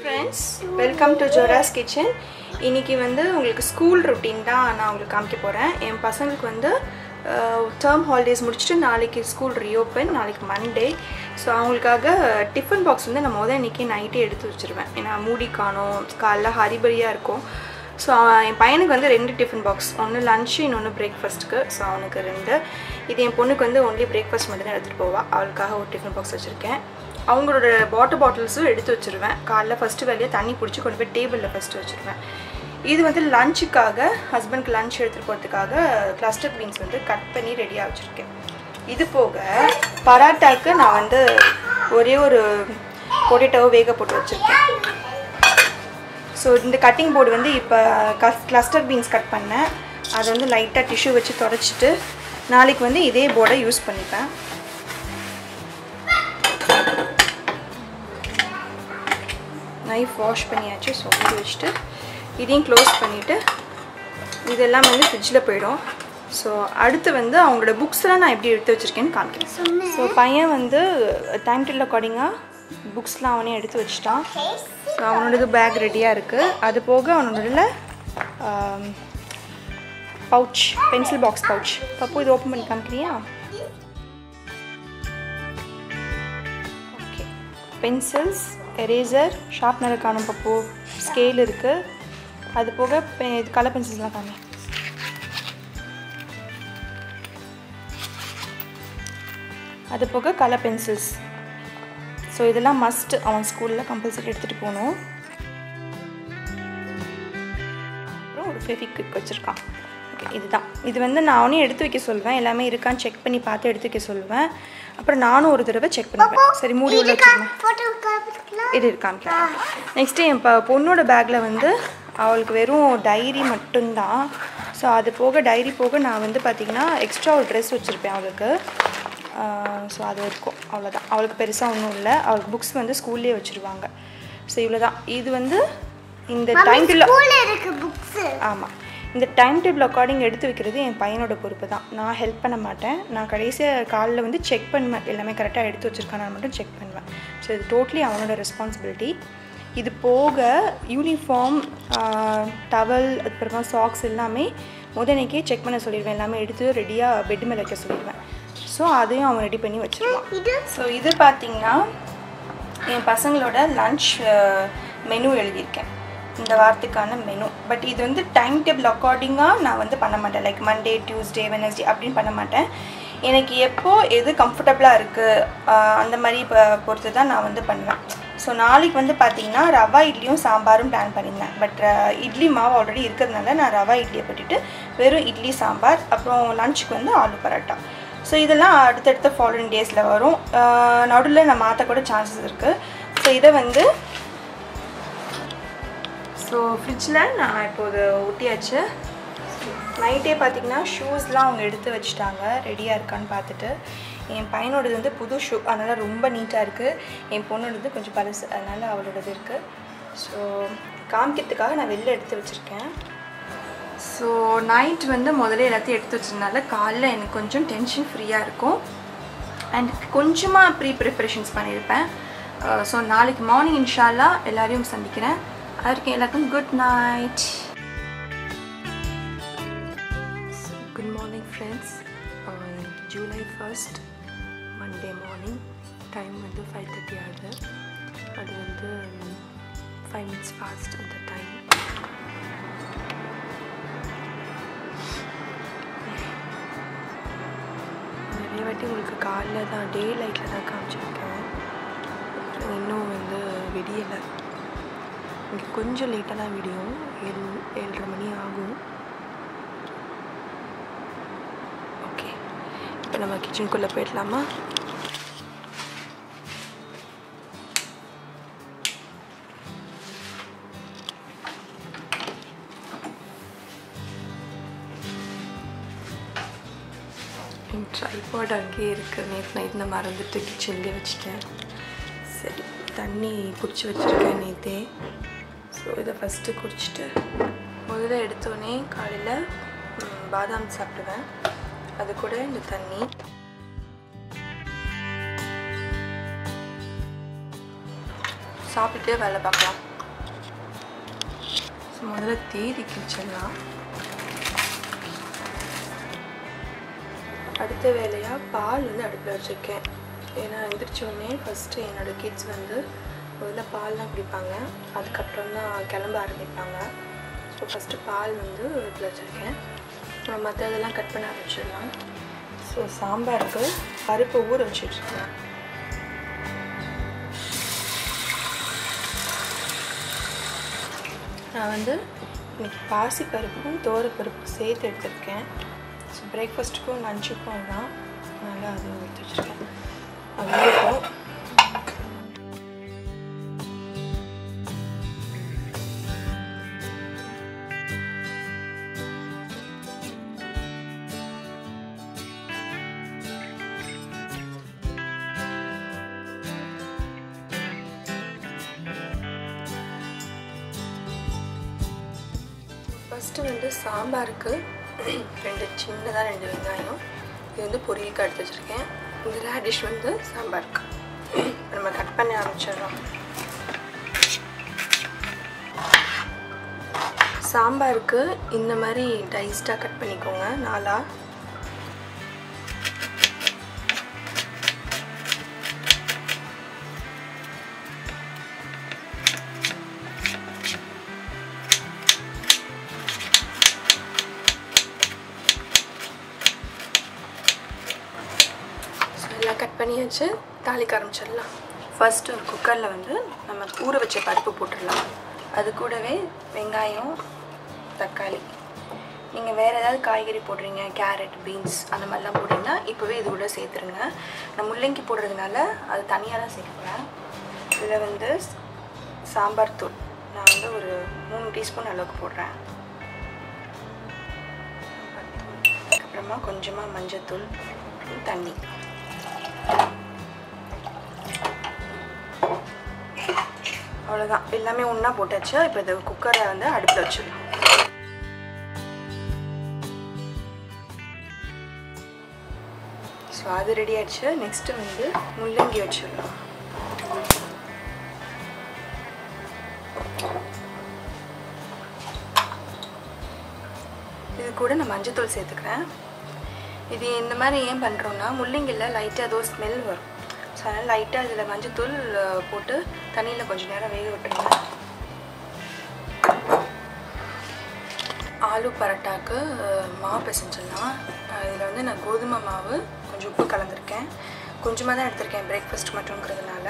friends welcome to Jora's kitchen இன்னைக்கு வந்து உங்களுக்கு ஸ்கூல் ரொட்டீன் தான் நான் உங்களுக்கு காமிக்க போகிறேன் என் பசங்களுக்கு வந்து டேர்ம் ஹாலிடேஸ் முடிச்சுட்டு நாளைக்கு ஸ்கூல் ரீஓப்பன் நாளைக்கு மண்டே ஸோ அவங்களுக்காக டிஃபன் பாக்ஸ் வந்து நான் முதல் இன்றைக்கி நைட்டே எடுத்து வச்சுருவேன் ஏன்னா மூடி காணும் காலைல ஹரிபரியாக இருக்கும் ஸோ என் பையனுக்கு வந்து ரெண்டு டிஃபன் பாக்ஸ் ஒன்று லஞ்சு இன்னொன்று பிரேக்ஃபாஸ்ட்டுக்கு ஸோ அவனுக்கு ரெண்டு இது என் பொண்ணுக்கு வந்து ஒன்லி பிரேக்ஃபாஸ்ட் மட்டும் தான் எடுத்துகிட்டு போவா அவளுக்காக ஒரு டிஃபன் பாக்ஸ் வச்சுருக்கேன் அவங்களோட வாட்டர் பாட்டில்ஸும் எடுத்து வச்சுருவேன் காலைல ஃபஸ்ட்டு வேலையாக தண்ணி பிடிச்சி கொண்டு போய் டேபிளில் ஃபஸ்ட்டு வச்சுருவேன் இது வந்து லஞ்சுக்காக ஹஸ்பண்ட்க்கு லஞ்ச் எடுத்துகிட்டு போகிறதுக்காக கிளஸ்டர் பீன்ஸ் வந்து கட் பண்ணி ரெடியாக வச்சுருக்கேன் இது போக பராட்டாக்கு நான் வந்து ஒரே ஒரு பொட்டேட்டோவை வேக போட்டு வச்சுருக்கேன் ஸோ இந்த கட்டிங் போர்டு வந்து இப்போ கஸ் கிளஸ்டர் பீன்ஸ் கட் பண்ணேன் அதை வந்து லைட்டாக டிஷ்யூ வச்சு தொடச்சிட்டு நாளைக்கு வந்து இதே போர்டை யூஸ் பண்ணிப்பேன் நைஃப் வாஷ் பண்ணியாச்சு ஸோ மூடி வச்சுட்டு இதையும் க்ளோஸ் பண்ணிவிட்டு இதெல்லாம் வந்து ஃப்ரிட்ஜில் போயிடும் ஸோ அடுத்து வந்து அவங்களோட புக்ஸ்லாம் நான் எப்படி எடுத்து வச்சுருக்கேன்னு காமிக்கிறேன் ஸோ பையன் வந்து டைம் டேபிள் அக்கார்டிங்காக புக்ஸ்லாம் அவனே எடுத்து வச்சுட்டான் ஸோ அவனோடது பேக் ரெடியாக இருக்குது அது போக அவனோட pouch pencil box pouch Pappu இது ஓப்பன் பண்ணி காமிக்கிறியா ஓகே பென்சில்ஸ் எரேசர் ஷார்ப்னர் காணும் பப்பு ஸ்கேல் இருக்குது அது போக பெ- இது கலர் பென்சில்ஸ்லாம் காமி அது போக கலர் பென்சில்ஸ் ஸோ இதெல்லாம் மஸ்ட் அவன் ஸ்கூலில் கம்பல்சரி எடுத்துகிட்டு போகணும் அப்புறம் ஒரு ஃபெவிக்விக் வச்சுருக்கான் ஓகே இதுதான் இது வந்து நானே எடுத்து வைக்க சொல்லுவேன் எல்லாமே இருக்கான்னு செக் பண்ணி பார்த்து எடுத்து வைக்க சொல்லுவேன் அப்புறம் நானும் ஒரு தடவை செக் பண்ணுவேன் சரி மூடி உள்ள வச்சுருவேன் போட்டோ காமிக்கலாம் இது இருக்காமிக்கலாம் நெக்ஸ்ட்டு என் ப பொண்ணோட பேக்கில் வந்து அவளுக்கு வெறும் டைரி மட்டும்தான் ஸோ அது போக டைரி போக நான் வந்து பார்த்திங்கன்னா எக்ஸ்ட்ரா ஒரு ட்ரெஸ் வச்சுருப்பேன் அவளுக்கு ஸோ அது இருக்கும் அவ்வளோதான் அவளுக்கு பெருசாக ஒன்றும் இல்லை அவளுக்கு புக்ஸ் வந்து ஸ்கூல்லேயே வச்சுருவாங்க ஸோ இவ்வளோ தான் இது வந்து இந்த டைம் டேபிள் ஸ்கூல்ல இருக்கு புக்ஸ் ஆமாம் இந்த டைம் டேபிள் அக்கார்டிங் எடுத்து வைக்கிறது என் பையனோட பொறுப்பு தான் நான் ஹெல்ப் பண்ண மாட்டேன் நான் கடைசியாக காலைல வந்து செக் பண்ணுவேன் எல்லாமே கரெக்டாக எடுத்து வச்சுருக்கானு மட்டும் செக் பண்ணுவேன் ஸோ இது டோட்லி அவனோட ரெஸ்பான்சிபிலிட்டி இது போக யூனிஃபார்ம் டவல் அதுக்கப்புறமா சாக்ஸ் எல்லாமே முதனைக்கே செக் பண்ண சொல்லிடுவேன் எல்லாமே எடுத்து ரெடியாக பெட் மேலே வைக்க சொல்லிடுவேன் ஸோ அதையும் அவன் ரெடி பண்ணி வச்சுருவான் இது ஸோ இது பார்த்தீங்கன்னா என் பசங்களோட லன்ச் மெனு எழுதியிருக்கேன் இந்த வாரத்துக்கான மெனு பட் இது வந்து டைம் டேபிள் அக்கார்டிங்காக நான் வந்து பண்ண மாட்டேன் லைக் மண்டே டியூஸ்டே வெனஸ்டே அப்படின்னு பண்ண மாட்டேன் எனக்கு எப்போ எது கம்ஃபர்டபுளாக இருக்குது அந்த மாதிரி இப்போ பொறுத்து தான் நான் வந்து பண்ணுவேன் ஸோ நாளைக்கு வந்து பார்த்தீங்கன்னா ரவா இட்லியும் சாம்பாரும் பிளான் பண்ணியிருந்தேன் பட் இட்லி மாவு ஆல்ரெடி இருக்கிறதுனால நான் ரவா இட்லியை போட்டுட்டு வெறும் இட்லி சாம்பார் அப்புறம் லஞ்சுக்கு வந்து ஆலு பரோட்டா ஸோ இதெல்லாம் அடுத்தடுத்த ஃபாலோயிங் டேஸில் வரும் நடுவில் நான் மாற்றக்கூட சான்சஸ் இருக்குது ஸோ இதை வந்து ஸோ ஃப்ரிட்ஜில் நான் இப்போது ஒட்டியாச்சு நைட்டே பார்த்தீங்கன்னா ஷூஸ்லாம் அவங்க எடுத்து வச்சுட்டாங்க ரெடியாக இருக்கான்னு பார்த்துட்டு என் பையனோடது வந்து புது ஷூ அதனால் ரொம்ப நீட்டாக இருக்குது என் பொண்ணோடது கொஞ்சம் பழசு அதனால் அவளோடது இருக்குது ஸோ காமிக்கிறதுக்காக நான் வெளில எடுத்து வச்சுருக்கேன் ஸோ நைட் வந்து முதல்ல எல்லாத்தையும் எடுத்து வச்சதுனால காலைல எனக்கு கொஞ்சம் டென்ஷன் ஃப்ரீயாக இருக்கும் அண்ட் கொஞ்சமாக ப்ரீ ப்ரிப்பரேஷன்ஸ் பண்ணியிருப்பேன் ஸோ நாளைக்கு மார்னிங் இன்ஷால்லா எல்லாரையும் சந்திக்கிறேன் அதற்கு எல்லாருக்கும் good night good morning friends July first Monday morning time வந்து ஃபைவ் தேர்ட்டி ஆகுது அது வந்து ஃபைவ் மினிட்ஸ் ஃபாஸ்ட் அந்த டைம் நிறைய வாட்டி உங்களுக்கு காலைல தான் டே லைட்டில் தான் காமிச்சிருக்கேன் இன்னும் வந்து விடியலை இங்கே கொஞ்சம் லேட்டாக தான் விடியும் ஏழு ஏழரை மணி ஆகும் ஓகே இப்போ நம்ம கிச்சனுக்குள்ளே போயிடலாமா என் ட்ரைபாட் அங்கேயே இருக்குது நேற்று நைட் நான் மறந்துட்டு கிச்சன்லேயே வச்சுட்டேன் சரி தண்ணி பிடிச்சி வச்சுருக்கேன் நேற்றே ஸோ இதை ஃபஸ்ட்டு குடிச்சிட்டு முதல்ல எடுத்தோடனே காலையில் ம், பாதாம் சாப்பிடுவேன் அது கூட இந்த தண்ணி சாப்பிட்டுட்டே வேலை பார்க்கலாம் ஸோ முதல்ல தேதி கிழிச்சிடலாம் அடுத்த வேலையாக பால் வந்து அடுப்பில் வச்சுருக்கேன் ஏன்னா எந்திரிச்ச உடனே ஃபஸ்ட்டு என்னோடய கிட்ஸ் வந்து முதல்ல பால்லாம் குடிப்பாங்க அதுக்கப்புறம் தான் கிளம்ப ஆரம்பிப்பாங்க ஸோ ஃபஸ்ட்டு பால் வந்து அடுப்பில் வச்சுருக்கேன் மற்ற இதெல்லாம் கட் பண்ண ஆரம்பிச்சிடலாம் ஸோ சாம்பாருக்கு பருப்பு ஊற வச்சுட்ருக்கேன் நான் வந்து இன்னைக்கு பாசி பருப்பும் தோர பருப்பும் சேர்த்து எடுத்திருக்கேன் ஸோ பிரேக்ஃபாஸ்ட்டுக்கும் லஞ்சுக்கும் தான் நல்லா அது எடுத்து வச்சுருக்கேன் அது இருக்கும் ஃபஸ்ட்டு வந்து சாம்பாருக்கு ரெண்டு சின்னதாக ரெண்டு வெங்காயம் இது வந்து பொரியலுக்கு எடுத்து வச்சுருக்கேன் இந்த ரேடிஷ் வந்து சாம்பாருக்கு நம்ம கட் பண்ணி ஆரம்பிச்சிடலாம் சாம்பாருக்கு இந்த மாதிரி டைஸ்டாக கட் பண்ணிக்கோங்க நாலாக ஸோ எல்லாம் கட் பண்ணியாச்சு தாளிக்க ஆரம்பிச்சிடலாம் ஃபர்ஸ்ட்டு ஒரு குக்கரில் வந்து நம்ம ஊற வச்ச பருப்பு போட்டுடலாம் அது கூடவே வெங்காயம் தக்காளி நீங்கள் வேறு ஏதாவது காய்கறி போடுறீங்க கேரட் பீன்ஸ் அந்த மாதிரிலாம் போடுறீங்கன்னா இப்போவே இது கூட சேர்த்துருங்க நான் முள்ளங்கி போடுறதுனால அது தனியாக தான் சேர்க்குறேன் இதில் வந்து சாம்பார் தூள் நான் வந்து ஒரு மூணு டீஸ்பூன் அளவுக்கு போடுறேன் அதுக்கப்புறமா கொஞ்சமாக மஞ்சத்தூள் தண்ணி அவ்வளோதான் எல்லாமே ஒன்றா போட்டாச்சு இப்போ இந்த குக்கரை வந்து அடுப்பில் வச்சிடலாம் ஸோ அது ரெடி ஆயிடுச்சு நெக்ஸ்ட்டு வந்து முள்ளங்கி வச்சிடலாம் இது கூட நான் மஞ்சத்தூள் சேர்த்துக்கிறேன் இது இந்த மாதிரி ஏன் பண்ணுறோன்னா முள்ளங்கியில் லைட்டாக ஏதோ ஸ்மெல் வரும் ஸோ அதனால் லைட்டாக இதில் மஞ்சத்தூள் அஹ், போட்டு தண்ணியில் கொஞ்சம் நேரம் வேக விட்டுருங்க ஆலு பரோட்டாக்கு அஹ், மாவு பிசைஞ்சிடலாம் இதில் வந்து நான் கோதுமை மாவு கொஞ்சம் உப்பு கலந்துருக்கேன் கொஞ்சமாக தான் எடுத்திருக்கேன் பிரேக்ஃபாஸ்ட் மட்டும்ங்கிறதுனால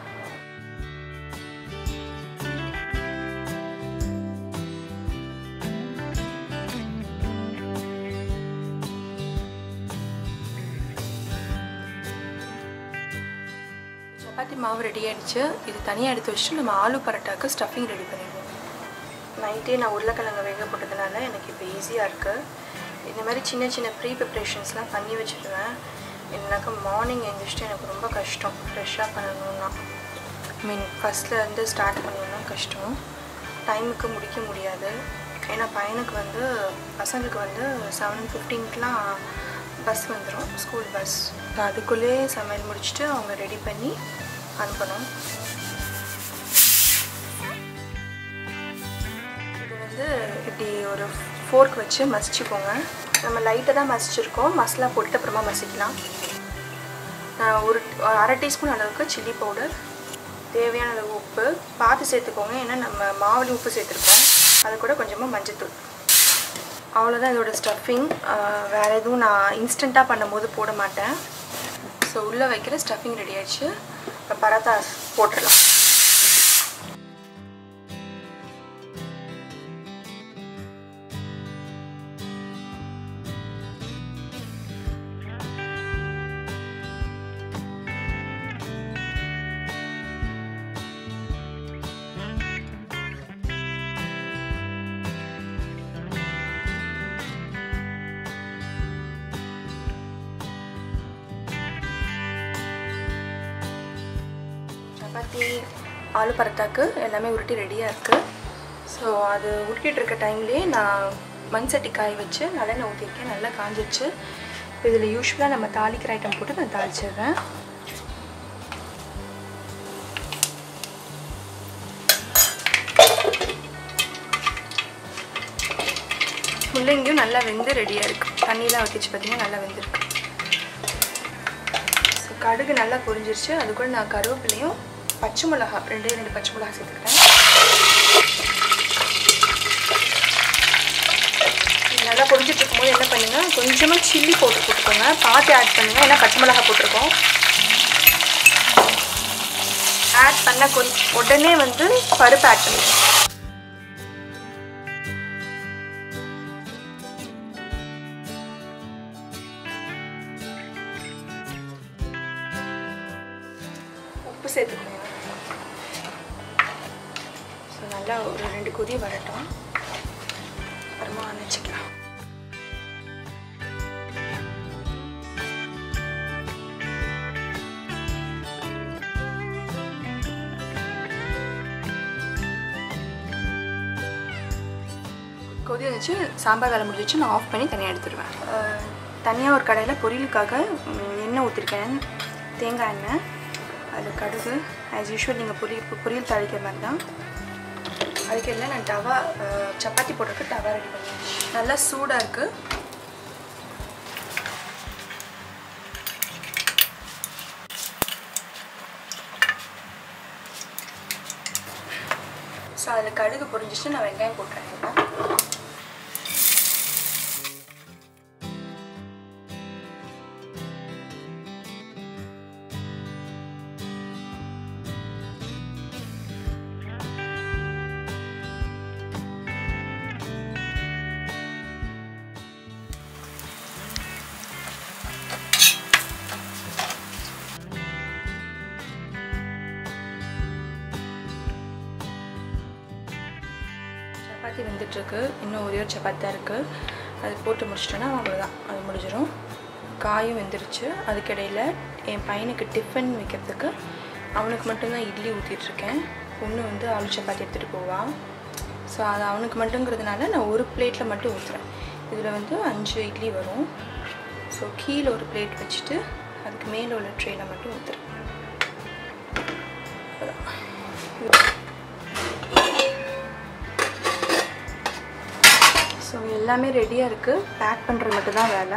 சப்பாத்தி மாவு ரெடி ஆயிடுச்சு இது தனியாக எடுத்து வச்சுட்டு நம்ம ஆலு பரோட்டாக்கு ஸ்டஃபிங் ரெடி பண்ணிடுவோம் நைட்டே நான் உருளைக்கிழங்கு வேக போட்டதுனால எனக்கு இப்போ ஈஸியாக இருக்குது இந்த மாதிரி சின்ன சின்ன ப்ரீ ப்ரிப்ரேஷன்ஸ்லாம் பண்ணி வச்சுருவேன் எனக்கு மார்னிங் எழுந்திரிச்சிட்டு எனக்கு ரொம்ப கஷ்டம் ஃப்ரெஷ்ஷாக பண்ணணும்னா ஐ மீன் ஃபஸ்ட்லேருந்து ஸ்டார்ட் பண்ணணும்னா கஷ்டம் டைமுக்கு முடிக்க முடியாது ஏன்னா பையனுக்கு வந்து பசங்களுக்கு வந்து செவன் ஃபிஃப்டீன்க்குலாம் பஸ் வந்துடும் ஸ்கூல் பஸ் அதுக்குள்ளேயே சமையல் முடிச்சுட்டு அவங்க ரெடி பண்ணி அனுப்பணும் இது வந்து இப்படி ஒரு ஃபோர்க் வச்சு மசிச்சுக்கோங்க நம்ம லைட்டாக தான் மசிச்சிருக்கோம் மசாலா போட்டு அப்புறமா மசிக்கலாம் நான் ஒரு ஒரு அரை டீஸ்பூன் அளவுக்கு சில்லி பவுடர் தேவையான அளவு உப்பு பார்த்து சேர்த்துக்கோங்க ஏன்னா நம்ம மாவுலேயும் உப்பு சேர்த்துருக்கோம் அது கூட கொஞ்சமாக மஞ்சத்தூள் அவ்வளோதான் இதோட ஸ்டஃபிங் வேறு எதுவும் நான் இன்ஸ்டண்ட்டாக பண்ணும்போது போட மாட்டேன் ஸோ உள்ளே வைக்கிற ஸ்டஃபிங் ரெடி ஆயிடுச்சு இப்போ பராத்தா போட்டுடலாம் சப்பாத்தி ஆலு பரோட்டாக்கு எல்லாமே உருட்டி ரெடியாக இருக்குது ஸோ அது உருட்டிட்டு இருக்க டைம்லேயே நான் மண் சட்டி காய வச்சு நல்லெண்ணெய் ஊற்றிருக்கேன் நல்லா காஞ்சிச்சு இதில் யூஸ்வலாக நம்ம தாளிக்கிற ஐட்டம் போட்டு நான் தாளிச்சிடுறேன் முள்ளங்கியும் நல்லா வெந்து ரெடியாக இருக்குது தண்ணியெலாம் ஊற்றிச்சு பார்த்தீங்கன்னா நல்லா வெந்திருக்கு ஸோ கடுகு நல்லா பொரிஞ்சிருச்சு அது கூட நான் கருவேப்பிலையும் பச்சை மிளகா ரெண்டே ரெண்டு பச்சை மிளகா சேர்த்துக்கிறேன் இது நல்லா பொரிஞ்சிட்டு இருக்கும்போது என்ன பண்ணுங்க கொஞ்சமாக சில்லி போட்டு போட்டுக்கோங்க பார்த்து ஆட் பண்ணுங்க ஏன்னா பச்சை மிளகா போட்டிருக்கோம் ஆட் பண்ண கொஞ்சம் உடனே வந்து பருப்பு ஆட் பண்ணுங்க உப்பு சேர்த்துக்கோங்க ஸோ நல்லா ஒரு ரெண்டு கொதி வரட்டும் அப்புறமா அணைச்சிக்கலாம் கொதி வந்துச்சு சாம்பார் வேலை முடிஞ்சிச்சு நான் ஆஃப் பண்ணி தனியாக எடுத்துடுவேன் தனியாக ஒரு கடையில் பொரியலுக்காக ம், எண்ணெய் ஊற்றிருக்கேன் தேங்காய் எண்ணெய் அதில் கடுகு ஆஸ் யூஷுவல் நீங்கள் பொரியல் பொரியல் தாளிக்கிற மாதிரி தான் அதுக்கு இல்லை நான் டவா அஹ், சப்பாத்தி போட்டுருக்கு டவா ரெடி பண்ணேன் நல்லா சூடாக இருக்குது ஸோ அதில் கடுகு பொரிஞ்சிச்சு நான் வெங்காயம் போட்டுறேன் சப்பாத்தி வெந்துட்டுருக்கு இன்னும் ஒரே ஒரு சப்பாத்தி தான் இருக்குது அது போட்டு முடிச்சிட்டோன்னா அவ்வளோதான் அது முடிஞ்சிடும் காயும் வெந்துருச்சு அதுக்கிடையில் என் பையனுக்கு டிஃபன் வைக்கிறதுக்கு அவனுக்கு மட்டும்தான் இட்லி ஊற்றிட்டுருக்கேன் பொண்ணு வந்து ஆலு சப்பாத்தி எடுத்துகிட்டு போவான் ஸோ அது அவனுக்கு மட்டுங்கிறதுனால நான் ஒரு பிளேட்டில் மட்டும் ஊற்றுறேன் இதில் வந்து அஞ்சு இட்லி வரும் ஸோ கீழே ஒரு பிளேட் வச்சுட்டு அதுக்கு மேலே உள்ள ட்ரேயில் மட்டும் ஊற்றுறேன் ஸோ எல்லாமே ரெடியாக இருக்குது பேக் பண்ணுறது மட்டும் தான் வேலை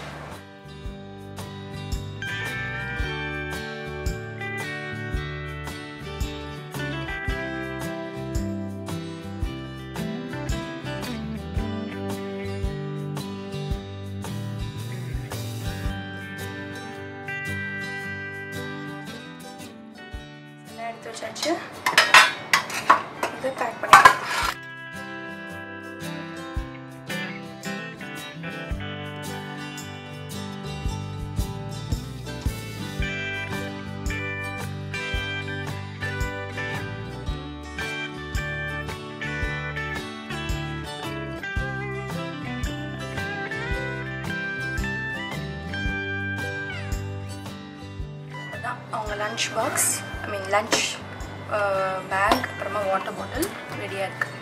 எல்லாம் எடுத்து வச்சாச்சு இதை பேக் பண்ணிக்கலாம் அதான் அவங்க lunch box I mean lunch pack அப்புறமா வாட்டர் பாட்டில் ரெடியாக இருக்குது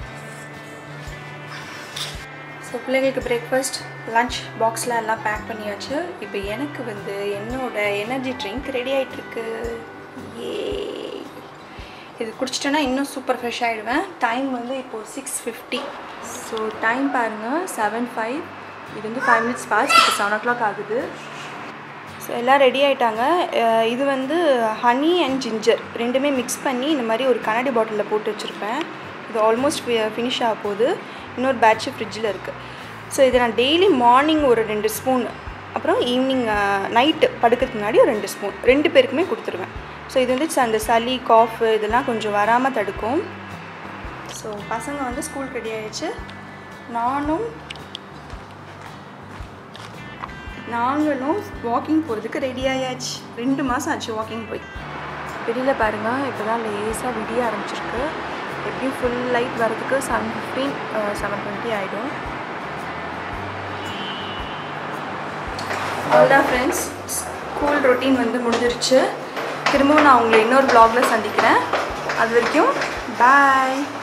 ஸோ பிள்ளைங்களுக்கு பிரேக்ஃபாஸ்ட் லன்ச் பாக்ஸ்லாம் எல்லாம் பேக் பண்ணியாச்சு இப்போ எனக்கு வந்து என்னோட எனர்ஜி ட்ரிங்க் ரெடி ஆகிட்டுருக்கு ஏ இது குடிச்சிட்டேன்னா இன்னும் சூப்பர் ஃப்ரெஷ் ஆகிடுவேன் டைம் வந்து இப்போது சிக்ஸ் ஃபிஃப்டி ஸோ டைம் பாருங்கள் செவன் ஃபைவ் இது வந்து ஃபைவ் மினிட்ஸ் பாஸ்ட் இப்போ செவன் ஓ கிளாக் ஆகுது ஸோ எல்லாம் ரெடி ஆயிட்டாங்க அஹ் இது வந்து ஹனி அண்ட் ஜிஞ்சர் ரெண்டுமே மிக்ஸ் பண்ணி இந்த மாதிரி ஒரு கண்ணாடி பாட்டிலில் போட்டு வச்சுருப்பேன் இது ஆல்மோஸ்ட் ஃபினிஷ் ஆக போகுது இன்னொரு பேட்ச் ஃப்ரிட்ஜில் இருக்குது ஸோ இதை நான் டெய்லி மார்னிங் ஒரு ரெண்டு ஸ்பூன் அப்புறம் ஈவினிங் நைட்டு படுக்கிறதுக்கு முன்னாடி ஒரு ரெண்டு ஸ்பூன் ரெண்டு பேருக்குமே கொடுத்துருவேன் ஸோ இது வந்து ச- அந்த சளி காஃப் இதெல்லாம் கொஞ்சம் வராமல் தடுக்கும் ஸோ பசங்க வந்து ஸ்கூல் ரெடி ஆயிடுச்சு நானும் நாங்களும் வாக்கிங் போகிறதுக்கு ரெடி ஆயாச்சு ரெண்டு மாதம் ஆச்சு வாக்கிங் போய் வெளியில் பாருங்கள் இப்போ தான் லேசாக விடிய ஆரம்பிச்சிருக்கு எப்படியும் ஃபுல் லைட் வரதுக்கு செவன் ஃபிஃப்டீன் செவன் டுவெண்ட்டி ஆகிடும் அவ்வளோதான் ஃப்ரெண்ட்ஸ் ஸ்கூல் ரொட்டீன் வந்து முடிஞ்சிருச்சு திரும்பவும் நான் உங்களை இன்னொரு vlogல சந்திக்கிறேன் அது வரைக்கும் பாய்